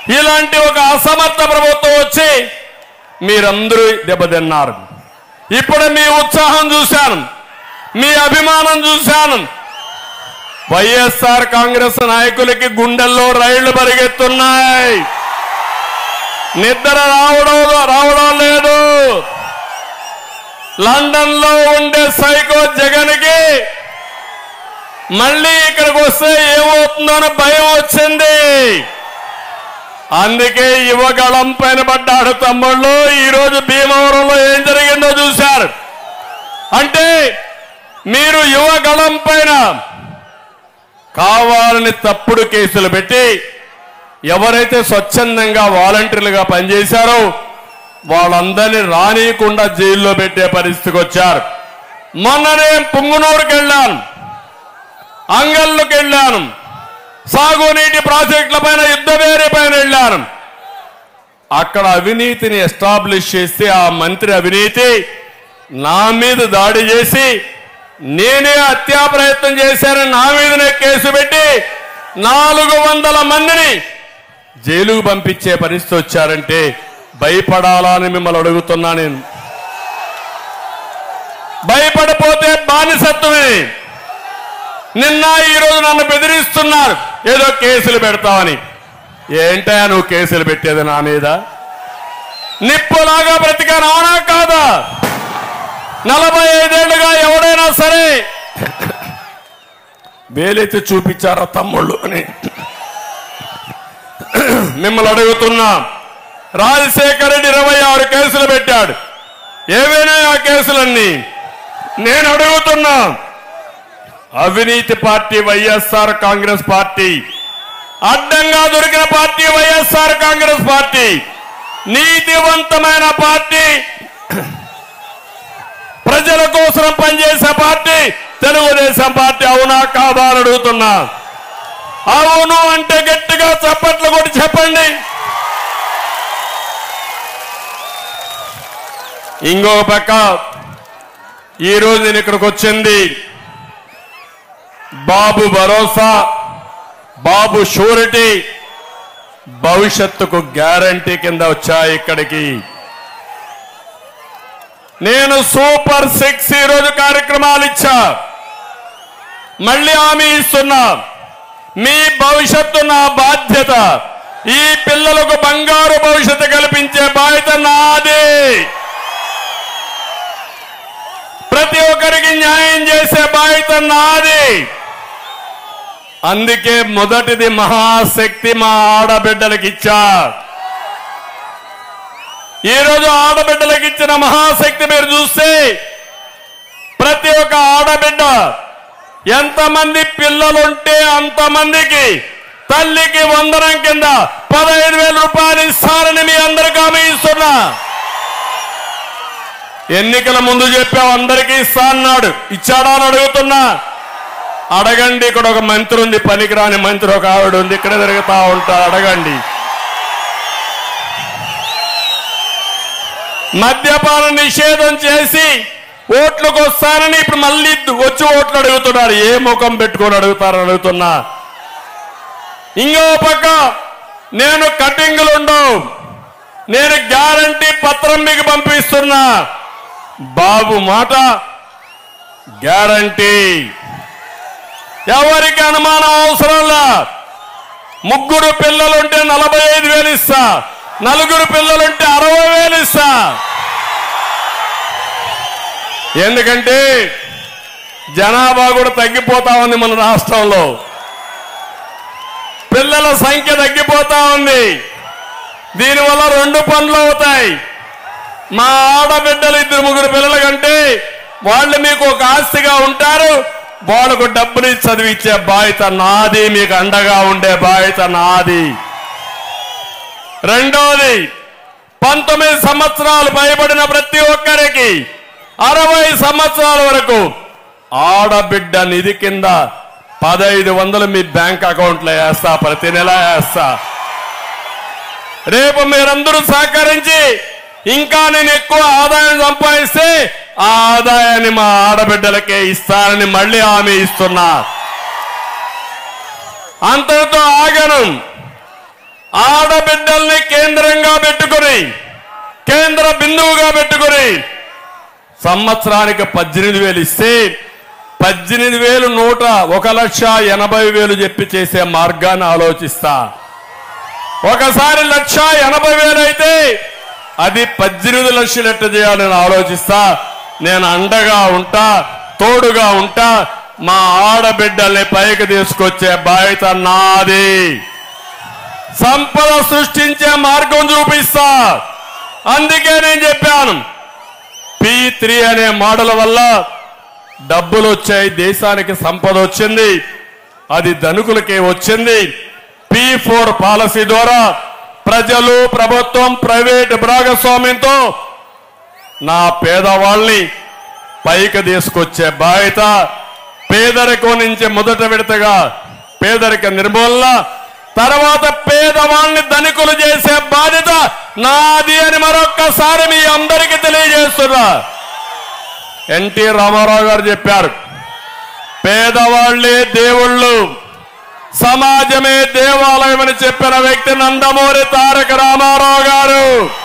ఇలాంటి ఒక అసమర్థ ప్రభుత్వం వచ్చి మీరందరూ దెబ్బతిన్నారు ఇప్పుడు మీ ఉత్సాహం చూశాను మీ అభిమానం చూశాను వైఎస్ఆర్ కాంగ్రెస్ నాయకులకి గుండెల్లో రైళ్లు పరిగెత్తున్నాయి నిద్ర రావడం రావడం లేదు లండన్ లో ఉండే సైకో జగన్ కి మళ్ళీ ఇక్కడికి వస్తే ఏమవుతుందో అని భయం వచ్చింది అందుకే యువగళం పైన పడ్డాడు తమ్ముళ్ళు ఈ రోజు భీమవరంలో ఏం జరిగిందో చూశారు అంటే మీరు యువగళం పైన కావాలని తప్పుడు కేసులు పెట్టి ఎవరైతే స్వచ్ఛందంగా వాలంటీర్లుగా పనిచేశారో వాళ్ళందరినీ రానియకుండా జైల్లో పెట్టే పరిస్థితికి వచ్చారు మొన్ననే పుంగునూరుకి వెళ్ళాను అంగళ్ళకి వెళ్ళాను సాగునీటి ప్రాజెక్టుల పైన యుద్ధ వేరే పైన వెళ్ళాను అక్కడ అవినీతిని ఎస్టాబ్లిష్ చేస్తే ఆ మంత్రి అవినీతి నా మీద దాడి చేసి నేనే హత్యా ప్రయత్నం చేశానని నా మీదనే కేసు పెట్టి నాలుగు వందల మందిని జైలుకు పంపించే పరిస్థితి వచ్చారంటే భయపడాలా అని మిమ్మల్ని అడుగుతున్నా నేను భయపడిపోతే బానిసత్వమే నిన్న ఈ రోజు నన్ను బెదిరిస్తున్నారు ఏదో కేసులు పెడతావని ఏంటయా నువ్వు కేసులు పెట్టేది నా మీద నిప్పులాగా బ్రతికాను అవునా కాదా నలభై ఐదేళ్లుగా ఎవడైనా సరే వేలెత్తి చూపించారా తమ్ముళ్ళు అని మిమ్మల్ని అడుగుతున్నా రాజశేఖర రెడ్డి ఇరవై ఆరు కేసులు పెట్టాడు ఏవైనా ఆ కేసులన్నీ నేను అడుగుతున్నా అవినీతి పార్టీ వైఎస్ఆర్ కాంగ్రెస్ పార్టీ అడ్డంగా దొరికిన పార్టీ వైఎస్ఆర్ కాంగ్రెస్ పార్టీ నీతివంతమైన పార్టీ ప్రజల కోసం పనిచేసే పార్టీ తెలుగుదేశం పార్టీ అవునా కాదా అని అడుగుతున్నా అవును అంటే గట్టిగా చప్పట్లు కొట్టి చెప్పండి ఇంకో పక్క ఈరోజు నేను ఇక్కడికి వచ్చింది బాబు భరోసా బాబు షూరిటీ భవిష్యత్తుకు గ్యారంటీ కింద వచ్చాయి ఇక్కడికి నేను సూపర్ సిక్స్ ఈ రోజు కార్యక్రమాలు ఇచ్చా మళ్ళీ హామీ ఇస్తున్నా మీ భవిష్యత్తు నా బాధ్యత ఈ పిల్లలకు బంగారు భవిష్యత్తు కల్పించే బాధ్యత నాది ప్రతి ఒక్కరికి న్యాయం చేసే బాధ్యత నాది అందుకే మొదటిది మహాశక్తి మా ఆడబిడ్డలకి ఇచ్చా ఈ రోజు ఆడబిడ్డలకు ఇచ్చిన మహాశక్తి మీరు చూస్తే ప్రతి ఒక్క ఆడబిడ్డ ఎంతమంది పిల్లలుంటే అంతమందికి తల్లికి వందనం కింద పదహైదు వేల రూపాయలు ఇస్తారని మీ అందరికీ హామీ ఇస్తున్నా ఎన్నికల ముందు చెప్పావు అందరికీ ఇస్తా అన్నాడు ఇచ్చాడా అని అడుగుతున్నా అడగండి ఇక్కడ ఒక మంత్రి ఉంది పనికిరాని మంత్రి ఒక ఆవిడ ఉంది ఇక్కడ తిరుగుతా ఉంటారు అడగండి మద్యపాన నిషేధం చేసి ఓట్లకు వస్తానని ఇప్పుడు మళ్ళీ వచ్చి ఓట్లు అడుగుతున్నారు ఏ ముఖం పెట్టుకొని అడుగుతారని అడుగుతున్నా ఇంకో పక్క నేను కటింగ్లు ఉండవు నేను గ్యారంటీ పత్రం మీకు పంపిస్తున్నా బాబు మాట గ్యారంటీ ఎవరికి అనుమానం అవసరంలా ముగ్గురు పిల్లలుంటే నలభై ఐదు వేలు ఇస్తా నలుగురు పిల్లలుంటే అరవై వేలు ఇస్తా ఎందుకంటే జనాభా కూడా తగ్గిపోతా ఉంది మన రాష్ట్రంలో పిల్లల సంఖ్య తగ్గిపోతా ఉంది దీనివల్ల రెండు పనులు అవుతాయి మా ఆడబిడ్డలు ఇద్దరు ముగ్గురు పిల్లల కంటే వాళ్ళు మీకు ఒక ఆస్తిగా ఉంటారు వాళ్ళకు డబ్బుని చదివించే బాధ్యత నాది మీకు అండగా ఉండే బాధ్యత నాది రెండోది పంతొమ్మిది సంవత్సరాలు పైబడిన ప్రతి ఒక్కరికి అరవై సంవత్సరాల వరకు ఆడబిడ్డ నిధి కింద పదహైదు వందలు మీ బ్యాంక్ అకౌంట్లో వేస్తా ప్రతి నెల వేస్తా రేపు మీరందరూ సహకరించి ఇంకా నేను ఎక్కువ ఆదాయం సంపాదిస్తే ఆ ఆదాయాన్ని మా ఆడబిడ్డలకే ఇస్తానని మళ్ళీ హామీ ఇస్తున్నా అంతటితో ఆగను ఆడబిడ్డల్ని కేంద్రంగా పెట్టుకుని కేంద్ర బిందువుగా పెట్టుకుని సంవత్సరానికి పద్దెనిమిది వేలు ఇస్తే పద్దెనిమిది వేలు నూట ఒక లక్ష ఎనభై వేలు చెప్పి చేసే మార్గాన్ని ఆలోచిస్తా ఒకసారి లక్ష ఎనభై వేలు అయితే అది పద్దెనిమిది లక్షలు ఎట్ట చేయాలని ఆలోచిస్తా నేను అండగా ఉంటా తోడుగా ఉంటా మా ఆడబిడ్డల్ని పైకి తీసుకొచ్చే బాధ్యత నాది సంపద సృష్టించే మార్గం చూపిస్తా అందుకే నేను చెప్పాను పి త్రీ అనే మోడల్ వల్ల డబ్బులు వచ్చాయి దేశానికి సంపద వచ్చింది అది ధనికులకే వచ్చింది పి ఫోర్ పాలసీ ద్వారా ప్రజలు ప్రభుత్వం ప్రైవేట్ భాగస్వామ్యంతో నా పేదవాళ్ళని పైకి తీసుకొచ్చే బాధ్యత పేదరికం నుంచి మొదట విడతగా పేదరిక నిర్మూలన తర్వాత పేదవాళ్ళని ధనికులు చేసే బాధ్యత నాది అని మరొక్కసారి మీ అందరికీ తెలియజేస్తున్నా ఎన్టీ రామారావు గారు చెప్పారు పేదవాళ్లే దేవుళ్ళు సమాజమే దేవాలయం అని చెప్పిన వ్యక్తి నందమూరి తారక రామారావు గారు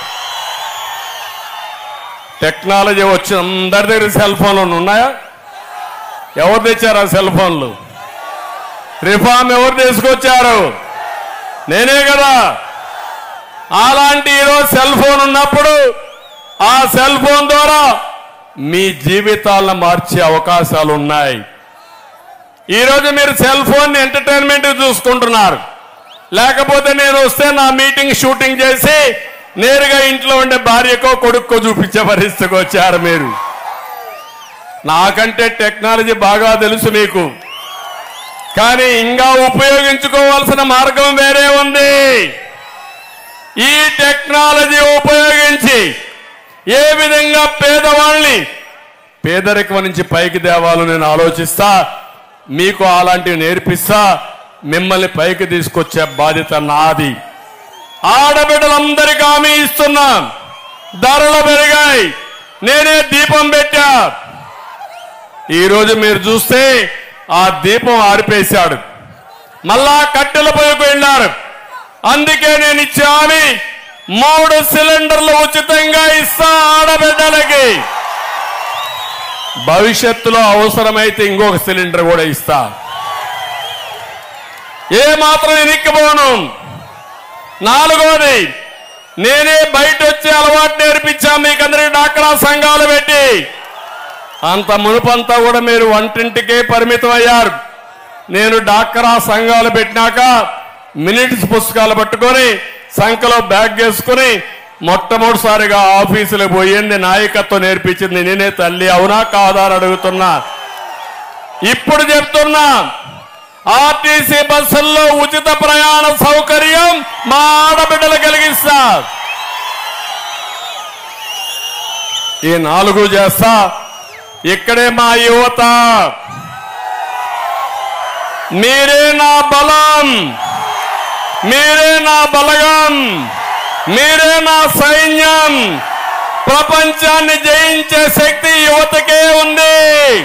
టెక్నాలజీ వచ్చిన అందరి దగ్గర సెల్ ఫోన్లు ఉన్నాయా ఎవరు తెచ్చారు ఆ సెల్ ఫోన్లు రిఫార్మ్ ఎవరు తీసుకొచ్చారు నేనే కదా అలాంటి ఈరోజు సెల్ ఫోన్ ఉన్నప్పుడు ఆ సెల్ ఫోన్ ద్వారా మీ జీవితాలను మార్చే అవకాశాలు ఉన్నాయి ఈరోజు మీరు సెల్ ఫోన్ ఎంటర్టైన్మెంట్ చూసుకుంటున్నారు లేకపోతే నేను వస్తే నా మీటింగ్ షూటింగ్ చేసి నేరుగా ఇంట్లో ఉండే భార్యకో కొడుక్కో చూపించే పరిస్థితికి వచ్చారు మీరు నాకంటే టెక్నాలజీ బాగా తెలుసు మీకు కానీ ఇంకా ఉపయోగించుకోవాల్సిన మార్గం వేరే ఉంది ఈ టెక్నాలజీ ఉపయోగించి ఏ విధంగా పేదవాళ్ళని పేదరికం నుంచి పైకి తేవాలో నేను ఆలోచిస్తా మీకు అలాంటివి నేర్పిస్తా మిమ్మల్ని పైకి తీసుకొచ్చే బాధ్యత నాది ఆడబిడ్డలందరికీ హామీ ఇస్తున్నా ధరలు పెరిగాయి నేనే దీపం పెట్టా ఈరోజు మీరు చూస్తే ఆ దీపం ఆరిపేశాడు మళ్ళా కట్టెల పొయ్యికి వెళ్ళారు అందుకే నేను ఇచ్చే హామీ మూడు సిలిండర్లు ఉచితంగా ఇస్తా ఆడబిడ్డలకి భవిష్యత్తులో అవసరమైతే ఇంకొక సిలిండర్ కూడా ఇస్తా ఏ మాత్రం ఎనిక్కిపోను నాలుగోది నేనే బయట వచ్చే అలవాటు నేర్పించా మీకందరికి డాక్రా సంఘాలు పెట్టి అంత మునుపంతా కూడా మీరు వంటింటికే పరిమితం అయ్యారు నేను డాక్రా సంఘాలు పెట్టినాక మినిట్స్ పుస్తకాలు పట్టుకొని సంఖలో బ్యాగ్ వేసుకుని మొట్టమొదటిసారిగా ఆఫీసులకు పోయింది నాయకత్వం నేర్పించింది నేనే తల్లి అవునా కాదా అని అడుగుతున్నా ఇప్పుడు చెప్తున్నా ఆర్టీసీ బస్సుల్లో ఉచిత ప్రయాణ సౌకర్యం మా ఆడబిడ్డలు కలిగిస్తా ఈ నాలుగు చేస్తా ఇక్కడే మా యువత మీరే నా బలం మీరే నా బలగం మీరే నా సైన్యం ప్రపంచాన్ని జయించే శక్తి యువతకే ఉంది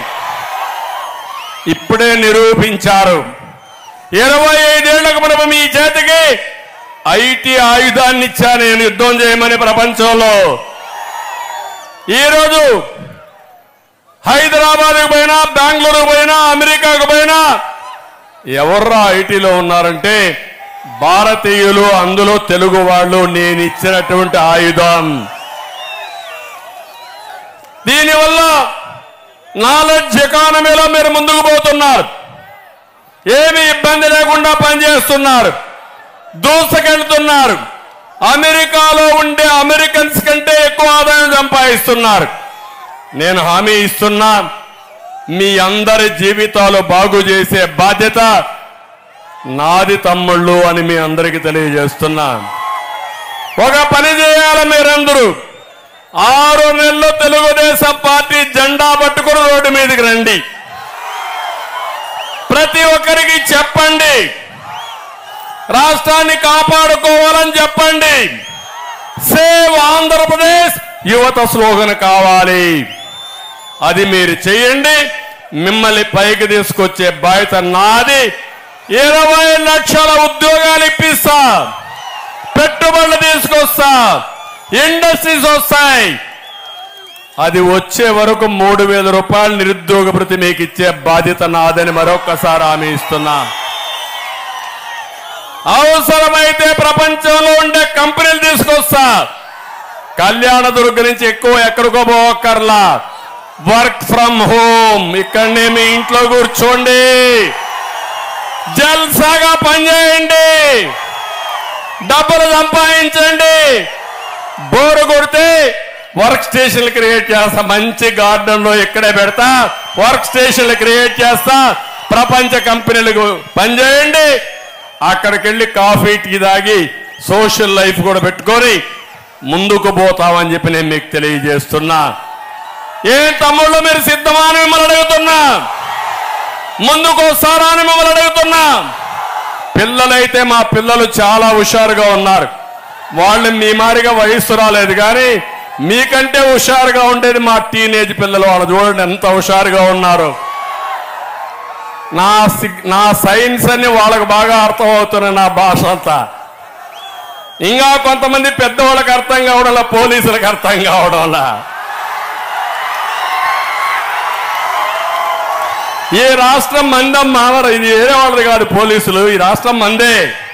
ఇప్పుడే నిరూపించారు ఇరవై ఐదేళ్లకు మనం మీ చేతికి ఐటీ ఆయుధాన్ని ఇచ్చా నేను యుద్ధం చేయమని ప్రపంచంలో ఈరోజు హైదరాబాద్కు పోయినా బెంగళూరు పోయినా అమెరికాకు పోయినా ఎవర్రా ఐటీలో ఉన్నారంటే భారతీయులు అందులో తెలుగు వాళ్ళు నేను ఇచ్చినటువంటి ఆయుధం దీనివల్ల నాలెడ్జ్ ఎకానమీలో మీరు ముందుకు పోతున్నారు ఏమి ఇబ్బంది లేకుండా పనిచేస్తున్నారు దూసకెళ్తున్నారు అమెరికాలో ఉండే అమెరికన్స్ కంటే ఎక్కువ ఆదాయం సంపాదిస్తున్నారు నేను హామీ ఇస్తున్నా మీ అందరి జీవితాలు బాగు చేసే బాధ్యత నాది తమ్ముళ్ళు అని మీ అందరికీ తెలియజేస్తున్నా ఒక పని చేయాలి మీరందరూ ఆరు నెలలు తెలుగుదేశం పార్టీ జెండా పట్టుకుని రోడ్డు మీదకి రండి ప్రతి ఒక్కరికి చెప్పండి రాష్ట్రాన్ని కాపాడుకోవాలని చెప్పండి సేవ్ ఆంధ్రప్రదేశ్ యువత స్లోగన్ కావాలి అది మీరు చేయండి మిమ్మల్ని పైకి తీసుకొచ్చే బాధ్యత నాది ఇరవై లక్షల ఉద్యోగాలు ఇప్పిస్తా పెట్టుబడులు తీసుకొస్తా ఇండస్ట్రీస్ వస్తాయి అది వచ్చే వరకు మూడు వేల రూపాయలు నిరుద్యోగ భృతి మీకు ఇచ్చే బాధ్యత నాదని మరొక్కసారి హామీ ఇస్తున్నా అవసరమైతే ప్రపంచంలో ఉండే కంపెనీలు తీసుకొస్తా కళ్యాణదుర్గ నుంచి ఎక్కువ ఎక్కడికో పోక్కర్లా వర్క్ ఫ్రమ్ హోమ్ ఇక్కడనే మీ ఇంట్లో కూర్చోండి జల్సాగా పనిచేయండి డబ్బులు సంపాదించండి బోరు కొడితే వర్క్ స్టేషన్లు క్రియేట్ చేస్తా మంచి గార్డెన్ లో ఇక్కడే పెడతా వర్క్ స్టేషన్లు క్రియేట్ చేస్తా ప్రపంచ కంపెనీలకు పనిచేయండి అక్కడికి వెళ్ళి కాఫీ టీ తాగి సోషల్ లైఫ్ కూడా పెట్టుకొని ముందుకు పోతామని చెప్పి నేను మీకు తెలియజేస్తున్నా ఏం తమ్ముళ్ళు మీరు సిద్ధమా అని మిమ్మల్ని అడుగుతున్నా ముందుకు వస్తారా అని మిమ్మల్ని అడుగుతున్నా పిల్లలైతే మా పిల్లలు చాలా హుషారుగా ఉన్నారు వాళ్ళు మీ మారిగా వయస్సు రాలేదు కానీ మీకంటే హుషారుగా ఉండేది మా టీనేజ్ పిల్లలు వాళ్ళు చూడండి ఎంత హుషారుగా ఉన్నారు నా సిగ్- నా సైన్స్ అన్ని వాళ్ళకు బాగా అర్థమవుతున్నాయి నా భాష అంతా ఇంకా కొంతమంది పెద్దవాళ్ళకి అర్థం కావడంలా పోలీసులకు అర్థం కావడంలా ఈ రాష్ట్రం మందం మానరు ఇది వేరే వాళ్ళది కాదు పోలీసులు ఈ రాష్ట్రం మందే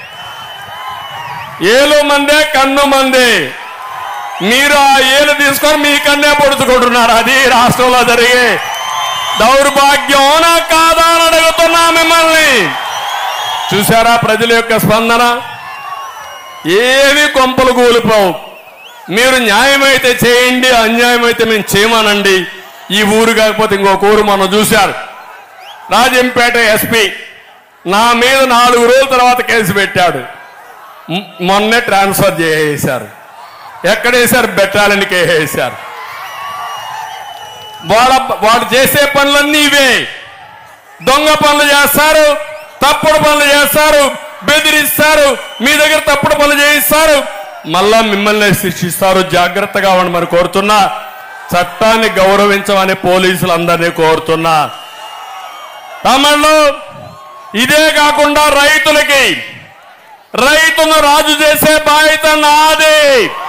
ఏలు మందే కన్ను మందే మీరు ఆ ఏలు తీసుకొని మీ కన్నే పొడుచుకుంటున్నారు అది ఈ రాష్ట్రంలో జరిగే దౌర్భాగ్యం కాదా అని అడుగుతున్నా మిమ్మల్ని చూసారా ప్రజల యొక్క స్పందన ఏవి కొంపలు కూలిపోవు మీరు న్యాయమైతే చేయండి అన్యాయమైతే మేము చేయమనండి ఈ ఊరు కాకపోతే ఇంకొక ఊరు మనం చూశారు రాజంపేట ఎస్పీ నా మీద నాలుగు రోజుల తర్వాత కేసు పెట్టాడు మ్- మొన్నే ట్రాన్స్ఫర్ చేసేశారు ఎక్కడేశారు బెట్టాలనికి వేసేశారు వాళ్ళ వాడు చేసే పనులన్నీ ఇవే దొంగ పనులు చేస్తారు తప్పుడు పనులు చేస్తారు బెదిరిస్తారు మీ దగ్గర తప్పుడు పనులు చేయిస్తారు మళ్ళా మిమ్మల్ని శిక్షిస్తారు జాగ్రత్తగా ఉండి మరి కోరుతున్నా చట్టాన్ని గౌరవించమని పోలీసులందరినీ కోరుతున్నా తమిళలో ఇదే కాకుండా రైతులకి రైతును రాజు చేసే బాధ్యత నాది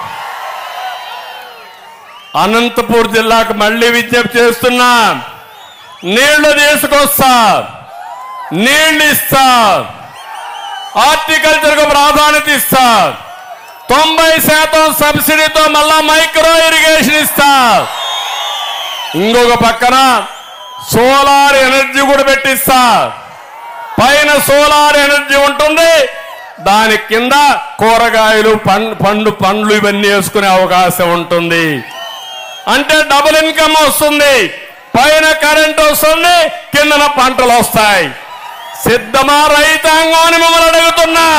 అనంతపూర్ జిల్లాకు మళ్ళీ విజ్ఞప్తి చేస్తున్నా నీళ్లు తీసుకొస్తా నీళ్లు ఇస్తా హార్టికల్చర్ కు ప్రాధాన్యత ఇస్తా తొంభై శాతం సబ్సిడీతో మళ్ళా మైక్రో ఇరిగేషన్ ఇస్తా ఇంకొక పక్కన సోలార్ ఎనర్జీ కూడా పెట్టిస్తా పైన సోలార్ ఎనర్జీ ఉంటుంది దాని కింద కూరగాయలు పం- పండు పండ్లు ఇవన్నీ వేసుకునే అవకాశం ఉంటుంది అంటే డబుల్ ఇన్కమ్ వస్తుంది పైన కరెంట్ వస్తుంది కిందన పంటలు వస్తాయి సిద్ధమా రైతాంగం అని మిమ్మల్ని అడుగుతున్నా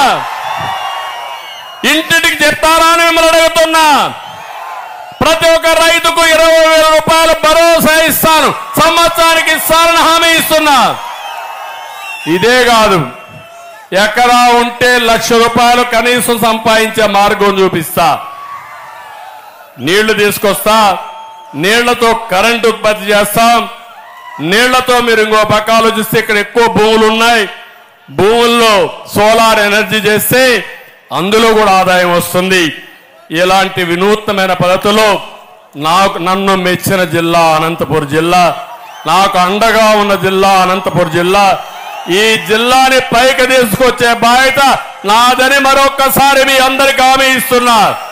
ఇంటికి చెప్తారా అని మిమ్మల్ని అడుగుతున్నా ప్రతి ఒక్క రైతుకు ఇరవై వేల రూపాయలు భరోసా ఇస్తాను సంవత్సరానికి ఇస్తానని హామీ ఇస్తున్నా ఇదే కాదు ఎకరా ఉంటే లక్ష రూపాయలు కనీసం సంపాదించే మార్గం చూపిస్తా నీళ్లు తీసుకొస్తా నీళ్లతో కరెంట్ ఉత్పత్తి చేస్తాం నీళ్లతో మీరు ఇంకో పక్క ఆలోచిస్తే ఇక్కడ ఎక్కువ భూములు ఉన్నాయి భూముల్లో సోలార్ ఎనర్జీ చేస్తే అందులో కూడా ఆదాయం వస్తుంది ఇలాంటి వినూత్నమైన పద్ధతిలో నాకు నన్ను మెచ్చిన జిల్లా అనంతపురం జిల్లా నాకు అండగా ఉన్న జిల్లా అనంతపురం జిల్లా ఈ జిల్లాని పైకి తీసుకొచ్చే బాధ్యత నాదని మరొక్కసారి మీ అందరికి హామీ ఇస్తున్నా